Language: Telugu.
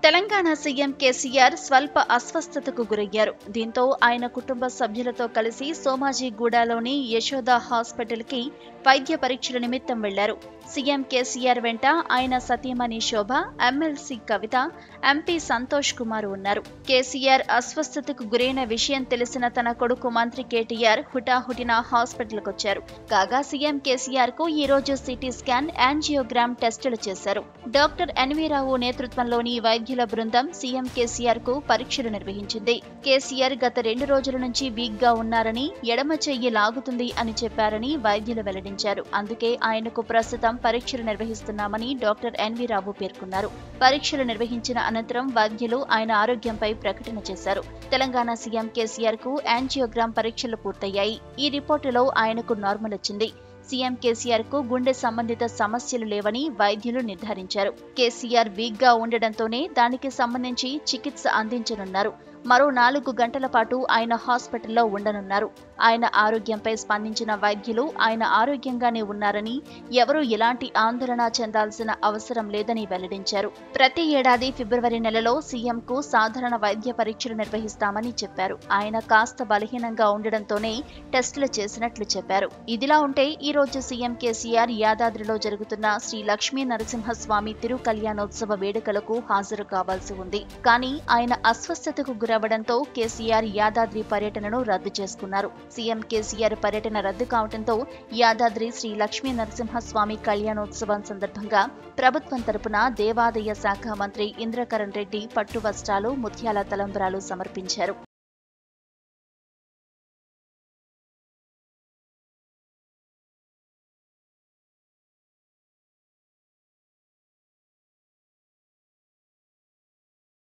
తెలంగాణ సీఎం కేసీఆర్ స్వల్ప అస్వస్థతకు గురయ్యారు దీంతో ఆయన కుటుంబ సభ్యులతో కలిసి సోమాజిగూడలోని యశోద హాస్పిటల్ కి వైద్య పరీక్షల నిమిత్తం వెళ్లారు సీఎం కేసీఆర్ వెంట ఆయన సతీమణి శోభ ఎమ్మెల్సీ కవిత ఎంపీ సంతోష్ కుమార్ ఉన్నారు కేసీఆర్ అస్వస్థతకు గురైన విషయం తెలిసిన తన కొడుకు మంత్రి కేటీఆర్ హుటాహుటిన హాస్పిటల్కు వచ్చారు కాగా సీఎం కేసీఆర్ కు ఈ రోజు సిటీ స్కాన్ యాంజియోగ్రామ్ టెస్టులు చేశారు డాక్టర్ ఎన్వీ రావు నేతృత్వంలోని వైద్యుల బృందం సీఎం కేసీఆర్ కు పరీక్షలు నిర్వహించింది కేసీఆర్ గత రెండు రోజుల నుంచి వీక్ గా ఉన్నారని ఎడమ చెయ్యి లాగుతుంది అని చెప్పారని వైద్యులు వెల్లడించారు అందుకే ఆయనకు ప్రస్తుతం పరీక్షలు నిర్వహిస్తున్నామని డాక్టర్ ఎన్వి రావు పేర్కొన్నారు పరీక్షలు నిర్వహించిన అనంతరం వైద్యులు ఆయన ఆరోగ్యంపై ప్రకటన చేశారు తెలంగాణ సీఎం కేసీఆర్ కు యాంజియోగ్రామ్ పరీక్షలు పూర్తయ్యాయి ఈ రిపోర్టులో ఆయనకు నార్మల్ వచ్చింది సీఎం కేసీఆర్ కు గుండె సంబంధిత సమస్యలు లేవని వైద్యులు నిర్ధారించారు కేసీఆర్ వీక్ గా ఉండడంతోనే దానికి సంబంధించి చికిత్స అందించనున్నారు మరో నాలుగు గంటల పాటు ఆయన హాస్పిటల్లో ఉండనున్నారు ఆయన ఆరోగ్యంపై స్పందించిన వైద్యులు ఆయన ఆరోగ్యంగానే ఉన్నారని ఎవరూ ఎలాంటి ఆందోళన చెందాల్సిన అవసరం లేదని వెల్లడించారు ప్రతి ఏడాది ఫిబ్రవరి నెలలో సీఎంకు సాధారణ వైద్య పరీక్షలు నిర్వహిస్తామని చెప్పారు ఆయన కాస్త బలహీనంగా ఉండడంతోనే టెస్టులు చేసినట్లు చెప్పారు ఇదిలా ఉంటే ఈ రోజు సీఎం కేసీఆర్ యాదాద్రిలో జరుగుతున్న శ్రీ లక్ష్మీ నరసింహస్వామి తిరు కళ్యాణోత్సవ వేడుకలకు హాజరు కావాల్సి ఉంది కానీ ఆయన అస్వస్థతకు గురవడంతో కేసీఆర్ యాదాద్రి పర్యటనను రద్దు చేసుకున్నారు సీఎం కేసీఆర్ పర్యటన రద్దు కావడంతో యాదాద్రి శ్రీ లక్ష్మీ నరసింహస్వామి కళ్యాణోత్సవం సందర్భంగా ప్రభుత్వం తరపున దేవాదాయ శాఖ మంత్రి ఇంద్రకరణ్ రెడ్డి పట్టు వస్త్రాలు ముత్యాల తలంబ్రాలు సమర్పించారు